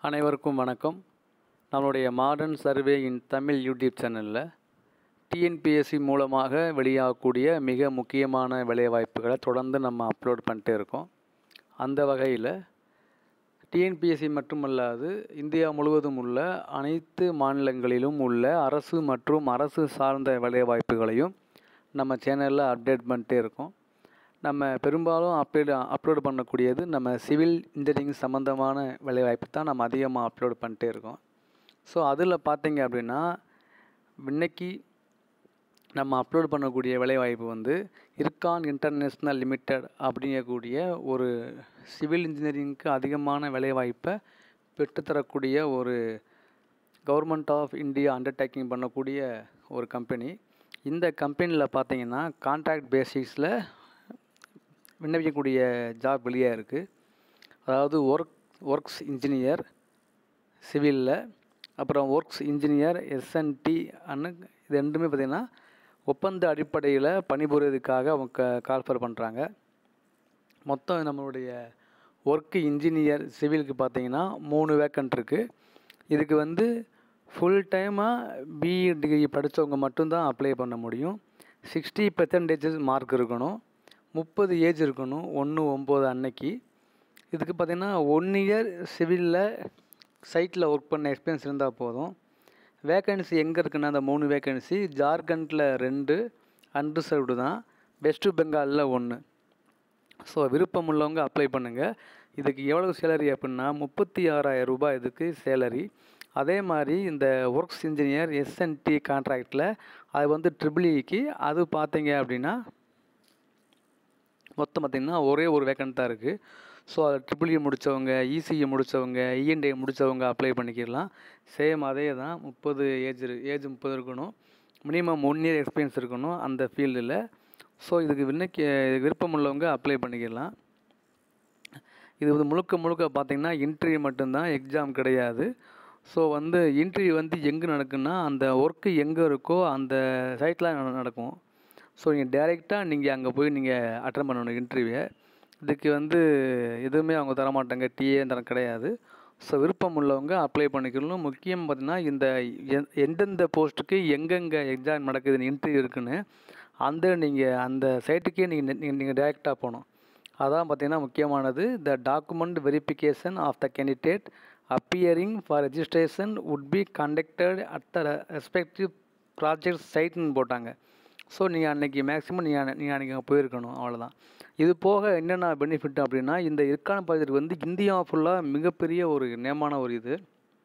அனைவருக்கும் வணக்கம் நம்மளுடைய modern survey in Tamil YouTube சேனலில் டிஎன்பிஎஸ்சி மூலமாக வெளியாகக்கூடிய மிக முக்கியமான வேலைவாய்ப்புகளை தொடர்ந்து நம்ம அப்லோட் பண்ணிட்டே இருக்கோம் அந்த வகையில் டிஎன்பிஎஸ்சி மட்டுமல்லாது இந்தியா முழுவதும் உள்ள அனைத்து மாநிலங்களிலும் உள்ள அரசு மற்றும் அரசு சார்ந்த வேலைவாய்ப்புகளையும் நம்ம சேனலில் அப்டேட் பண்ணிட்டே இருக்கோம் நம்ம பெரும்பாலும் அப்டேட் அப்லோட் பண்ணக்கூடியது நம்ம சிவில் இன்ஜினியரிங் சம்மந்தமான வேலைவாய்ப்பு தான் நம்ம அதிகமாக அப்லோட் பண்ணிட்டே இருக்கோம் ஸோ அதில் பார்த்தீங்க அப்படின்னா இன்னைக்கு நம்ம அப்லோட் பண்ணக்கூடிய வேலைவாய்ப்பு வந்து இர்கான் இன்டர்நேஷ்னல் லிமிடெட் அப்படிங்கக்கூடிய ஒரு சிவில் இன்ஜினியரிங்க்கு அதிகமான வேலைவாய்ப்பை பெற்றுத்தரக்கூடிய ஒரு கவர்மெண்ட் ஆஃப் இந்தியா அண்டர்டேக்கிங் பண்ணக்கூடிய ஒரு கம்பெனி இந்த கம்பெனியில் பார்த்தீங்கன்னா கான்ட்ராக்ட் பேசிஸில் விண்ணப்பிக்கக்கூடிய ஜாப் வெளியாக இருக்குது அதாவது ஒர்க் ஒர்க்ஸ் இன்ஜினியர் சிவிலில் அப்புறம் ஒர்க்ஸ் இன்ஜினியர் எஸ்என்டி அன்னு இது ரெண்டுமே பார்த்திங்கன்னா ஒப்பந்த அடிப்படையில் பணிபுரியறதுக்காக அவங்க கால்ஃபர் பண்ணுறாங்க மொத்தம் நம்மளுடைய ஒர்க்கு இன்ஜினியர் சிவிலுக்கு பார்த்தீங்கன்னா மூணு வேக்கண்ட் இருக்குது இதுக்கு வந்து ஃபுல் டைமாக பிஇ டிகிரி படித்தவங்க மட்டும்தான் அப்ளை பண்ண முடியும் சிக்ஸ்டி பெர்சன்டேஜஸ் மார்க் இருக்கணும் முப்பது ஏஜ் இருக்கணும் ஒன்று ஒம்பது அன்னைக்கு இதுக்கு பார்த்திங்கன்னா ஒன் இயர் சிவிலில் சைட்டில் ஒர்க் பண்ண எக்ஸ்பீரியன்ஸ் இருந்தால் போதும் வேக்கன்சி எங்கே இருக்குன்னா அந்த மூணு வேக்கன்சி ஜார்க்கண்டில் ரெண்டு அன்ரிசர்வ்டு தான் வெஸ்ட் பெங்காலில் ஒன்று ஸோ விருப்பம் உள்ளவங்க அப்ளை பண்ணுங்கள் இதுக்கு எவ்வளோ சேலரி அப்படின்னா முப்பத்தி ஆறாயிரம் ரூபாய் இதுக்கு சேலரி அதே மாதிரி இந்த ஒர்க்ஸ் இன்ஜினியர் எஸ்என்டி கான்ட்ராக்டில் அது வந்து ட்ரிபிள்இக்கு அது பார்த்தீங்க அப்படின்னா மொத்தம் பார்த்திங்கன்னா ஒரே ஒரு வேக்கண்ட் தான் இருக்குது ஸோ அது ட்ரிபிள் இ முடித்தவங்க இசிஇ முடித்தவங்க இஎன்டி முடித்தவங்க அப்ளை பண்ணிக்கிடலாம் சேம் அதே தான் முப்பது ஏஜ் ஏஜ் முப்பது இருக்கணும் மினிமம் ஒன் இயர் எக்ஸ்பீரியன்ஸ் இருக்கணும் அந்த ஃபீல்டில் ஸோ இதுக்கு விண்ணக்கி விருப்பம் உள்ளவங்க அப்ளை பண்ணிக்கிடலாம் இது வந்து முழுக்க முழுக்க பார்த்திங்கன்னா இன்டர்வியூ மட்டும்தான் எக்ஸாம் கிடையாது ஸோ வந்து இன்டர்வியூ வந்து எங்கே நடக்குன்னா அந்த ஒர்க்கு எங்கே இருக்கோ அந்த சைட்டில் நடக்கும் ஸோ நீங்கள் டேரெக்டாக நீங்கள் அங்கே போய் நீங்கள் அட்டன் பண்ணணும் இன்டர்வியூவை இதுக்கு வந்து எதுவுமே அவங்க தரமாட்டாங்க டிஏ தர கிடையாது ஸோ விருப்பம் உள்ளவங்க அப்ளை பண்ணிக்கணும் முக்கியம் பார்த்திங்கன்னா இந்த எந் எந்தெந்த போஸ்ட்டுக்கு எங்கெங்கே எக்ஸாம் நடக்குது இன்டர்வியூ இருக்குன்னு அந்த நீங்கள் அந்த சைட்டுக்கே நீங்கள் நீங்கள் டேரெக்டாக போகணும் அதான் பார்த்திங்கன்னா முக்கியமானது the document verification of the candidate appearing for registration would be conducted at the respective project சைட்னு போட்டாங்க ஸோ நீங்கள் அன்றைக்கி மேக்ஸிமம் நீங்கள் நீங்கள் அன்றைக்கி அங்கே போயிருக்கணும் அவ்வளோதான் இது போக என்னென்ன பெனிஃபிட் அப்படின்னா இந்த இற்கான ப்ராஜெக்ட் வந்து இந்தியா ஃபுல்லாக மிகப்பெரிய ஒரு நேமான ஒரு இது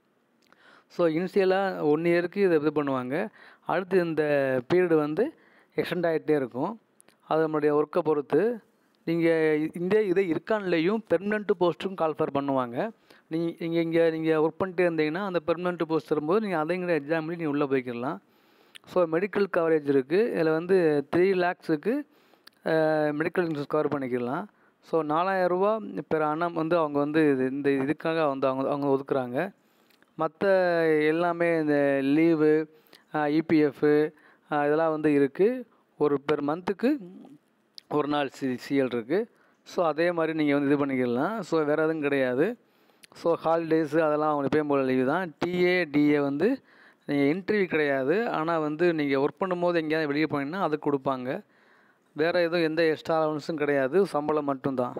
ஸோ இனிஷியலாக ஒன் இயருக்கு இதை இது பண்ணுவாங்க அடுத்து இந்த பீரியடு வந்து எக்ஸ்டெண்ட் ஆகிட்டே இருக்கும் அது நம்மளுடைய ஒர்க்கை பொறுத்து நீங்கள் இந்த இதை இருக்கான்லேயும் பெர்மனெண்ட்டு போஸ்ட்டும் கால்ஃபர் பண்ணுவாங்க நீங்கள் நீங்கள் இங்கே நீங்கள் ஒர்க் பண்ணிட்டே இருந்தீங்கன்னா அந்த பெர்மனெண்ட் போஸ்ட் வரும்போது நீங்கள் அதைங்கிற எக்ஸாம் பண்ணி நீங்கள் உள்ளே போய்க்கிடலாம் ஸோ மெடிக்கல் கவரேஜ் இருக்குது இதில் வந்து த்ரீ லேக்ஸுக்கு மெடிக்கல் இன்சூரன்ஸ் கவர் பண்ணிக்கலாம் ஸோ நாலாயிரரூபா பெர் அண்ணம் வந்து அவங்க வந்து இது இந்த இதுக்காக வந்து அவங்க அவங்க ஒதுக்குறாங்க மற்ற எல்லாமே இந்த லீவு இபிஎஃப்பு இதெல்லாம் வந்து இருக்குது ஒரு பெர் மந்த்துக்கு ஒரு நாள் சி சிஎல் இருக்குது ஸோ அதே மாதிரி நீங்கள் வந்து இது பண்ணிக்கலாம் ஸோ வேறு எதுவும் கிடையாது ஸோ ஹாலிடேஸு அதெல்லாம் அவங்களுக்கு எப்பயும் போல் லீவு தான் டிஏ டிஏ வந்து நீங்கள் இன்டர்வியூ கிடையாது ஆனால் வந்து நீங்கள் ஒர்க் பண்ணும்போது எங்கேயாவது வெளியே போனீங்கன்னா அது கொடுப்பாங்க வேறு எதுவும் எந்த எக்ஸ்ட்ரா அலவன்ஸும் கிடையாது சம்பளம் மட்டும்தான்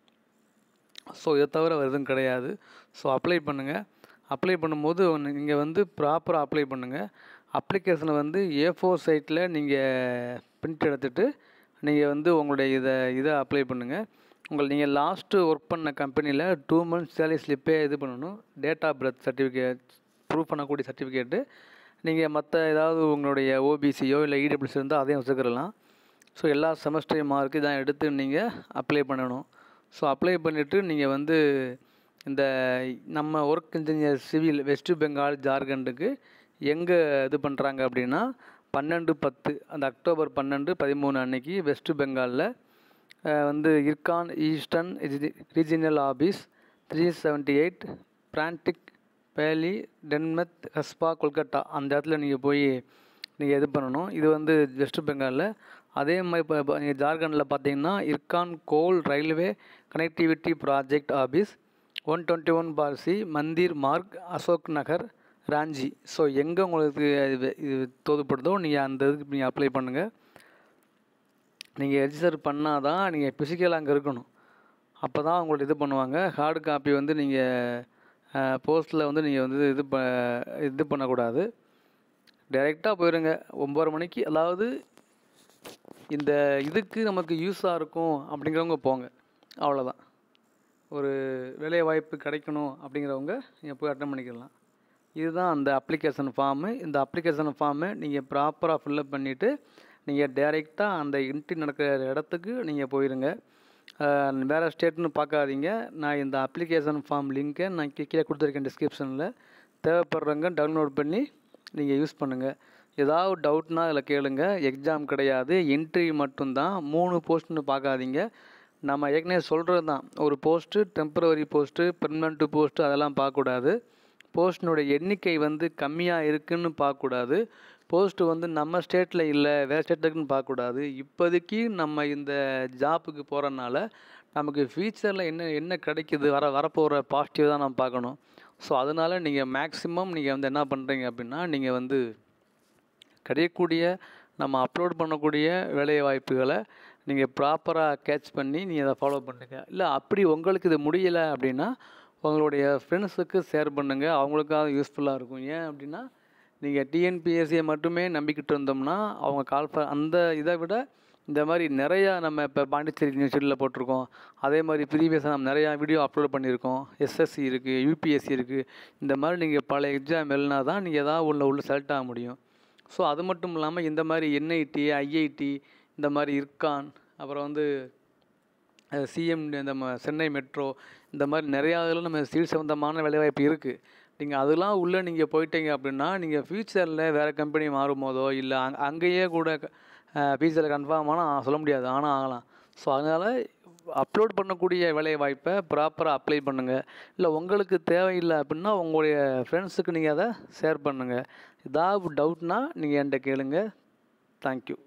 ஸோ இதை தவிர எதுவும் கிடையாது ஸோ அப்ளை பண்ணுங்கள் அப்ளை பண்ணும்போது நீங்கள் வந்து ப்ராப்பராக அப்ளை பண்ணுங்கள் அப்ளிகேஷனை வந்து ஏ ஃபோர் சைட்டில் நீங்கள் பிரிண்ட் எடுத்துகிட்டு நீங்கள் வந்து உங்களுடைய இதை இதை அப்ளை பண்ணுங்கள் உங்கள் நீங்கள் லாஸ்ட்டு ஒர்க் பண்ண கம்பெனியில் டூ மந்த்ஸ் சேலரி ஸ்லிப்பே இது பண்ணணும் date of birth certificate prove பண்ணக்கூடிய சர்டிஃபிகேட்டு நீங்கள் மற்ற ஏதாவது உங்களுடைய ஓபிசியோ இல்லை இடபிள்யூசி இருந்தால் அதையும் வச்சுக்கிறலாம் ஸோ எல்லா செமஸ்டர் மார்க்கு இதான் எடுத்து நீங்கள் அப்ளை பண்ணணும் ஸோ அப்ளை பண்ணிவிட்டு நீங்கள் வந்து இந்த நம்ம work engineer civil West Bengal ஜார்க்கண்டுக்கு எங்கே இது பண்ணுறாங்க அப்படின்னா பன்னெண்டு பத்து அந்த அக்டோபர் பன்னெண்டு பதிமூணு அன்னைக்கு வெஸ்ட் பெங்காலில் வந்து IRCON eastern regional office three seventy eight Prantik Palli டென்மெத் ஹஸ்பா கொல்கட்டா அந்த இடத்துல நீங்கள் போய் நீங்கள் இது பண்ணணும் இது வந்து வெஸ்ட் பெங்காலில் அதே மாதிரி இப்போ நீங்கள் ஜார்க்கண்டில் பார்த்தீங்கன்னா IRCON coal railway connectivity project office one twenty one bar C Mandir Marg Ashok Nagar Ranchi so எங்கே உங்களுக்கு இது இது தோதுப்படுதோ நீங்கள் அந்த இதுக்கு நீங்கள் அப்ளை பண்ணுங்கள் நீங்கள் ரெஜிஸ்டர் பண்ணால் தான் நீங்கள் ஃபிசிக்கலாக அங்கே இருக்கணும் அப்போ தான் உங்கள்ட்ட இது பண்ணுவாங்க ஹார்டு காப்பி வந்து நீங்கள் போஸ்ட்டில் வந்து நீங்கள் வந்து இது ப இது பண்ணக்கூடாது டைரெக்டாக போயிடுங்க ஒம்பது மணிக்கு அதாவது இந்த இதுக்கு நமக்கு யூஸாக இருக்கும் அப்படிங்கிறவங்க போங்க அவ்வளோதான் ஒரு வேலை வாய்ப்பு கிடைக்கணும் அப்படிங்கிறவங்க நீங்கள் போய் அட்டன் பண்ணிக்கலாம் இதுதான் அந்த அப்ளிகேஷன் ஃபார்மு இந்த அப்ளிகேஷன் ஃபார்மை நீங்கள் ப்ராப்பராக ஃபில்லப் பண்ணிவிட்டு நீங்கள் டைரெக்டாக அந்த இன்ட்ரி நடக்கிற இடத்துக்கு நீங்கள் போயிருங்க வேறு ஸ்டேட்னு பார்க்காதீங்க நான் இந்த அப்ளிகேஷன் ஃபார்ம் லிங்க்கை நான் கீ- கீழே கொடுத்துருக்கேன் டிஸ்கிரிப்ஷனில் தேவைப்படுறவங்க டவுன்லோட் பண்ணி நீங்கள் யூஸ் பண்ணுங்கள் ஏதாவது டவுட்னா அதில் கேளுங்க எக்ஸாம் கிடையாது என்ட்ரி மட்டும்தான் மூணு போஸ்ட்னு பார்க்காதீங்க நம்ம ஏற்கனவே சொல்கிறது தான் ஒரு post temporary post permanent post அதெல்லாம் பார்க்கக்கூடாது போஸ்டினுடைய எண்ணிக்கை வந்து கம்மியாக இருக்குன்னு பார்க்கக்கூடாது போஸ்ட்டு வந்து நம்ம ஸ்டேட்டில் இல்லை வேறு ஸ்டேட்டில் இருக்குன்னு பார்க்கக்கூடாது இப்போதைக்கு நம்ம இந்த ஜாப்புக்கு போகிறனால நமக்கு ஃப்யூச்சரில் என்ன என்ன கிடைக்குது வர வரப்போகிற பாசிட்டிவ் தான் நம்ம பார்க்கணும் ஸோ அதனால் நீங்கள் மேக்ஸிமம் நீங்கள் வந்து என்ன பண்ணுறீங்க அப்படின்னா நீங்கள் வந்து கிடைக்கக்கூடிய நம்ம அப்லோட் பண்ணக்கூடிய வேலை வாய்ப்புகளை நீங்கள் ப்ராப்பராக கேட்ச் பண்ணி நீங்கள் அதை ஃபாலோ பண்ணுங்கள் இல்லை அப்படி உங்களுக்கு இது முடியலை அப்படின்னா உங்களுடைய ஃப்ரெண்ட்ஸுக்கு ஷேர் பண்ணுங்கள் அவங்களுக்காக யூஸ்ஃபுல்லாக இருக்கும் ஏன் அப்படின்னா நீங்கள் டிஎன்பிஎஸ்சியை மட்டுமே நம்பிக்கிட்டு இருந்தோம்னா அவங்க கால் ப அந்த இதை விட இந்த மாதிரி நிறையா நம்ம இப்போ பாண்டிச்சேரி யூனிவர்சிட்டியில் போட்டிருக்கோம் அதே மாதிரி ப்ரீவியஸாக நம்ம நிறையா வீடியோ அப்லோட் பண்ணியிருக்கோம் எஸ்எஸ்சி இருக்குது யூபிஎஸ்சி இருக்குது இந்த மாதிரி நீங்கள் பல எக்ஸாம் எழுதினா தான் நீங்கள் ஏதாவது உள்ள உள்ள செலக்ட் ஆக முடியும் ஸோ அது மட்டும் இல்லாமல் இந்த மாதிரி என்ஐடி ஐஐடி இந்த மாதிரி இர்கான் அப்புறம் வந்து சிஎம் இந்த ம- சென்னை மெட்ரோ இந்த மாதிரி நிறையா இதில் நம்ம சிவில் சம்மந்தமான வேலைவாய்ப்பு இருக்குது நீங்கள் அதெல்லாம் உள்ளே நீங்கள் போயிட்டீங்க அப்படின்னா நீங்கள் ஃப்யூச்சரில் வேறு கம்பெனி மாறும் போதோ இல்லை அங் அங்கேயே கூட ஃப்யூச்சரில் கன்ஃபார்ம் ஆனால் சொல்ல முடியாது ஆனால் ஆகலாம் ஸோ அதனால் அப்லோட் பண்ணக்கூடிய வேலை வாய்ப்பை ப்ராப்பராக அப்ளை பண்ணுங்கள் இல்லை உங்களுக்கு தேவையில்லை அப்படின்னா உங்களுடைய ஃப்ரெண்ட்ஸுக்கு நீங்கள் அதை ஷேர் பண்ணுங்கள் ஏதாவது டவுட்னா நீங்கள் என்கிட்ட கேளுங்க தேங்க்யூ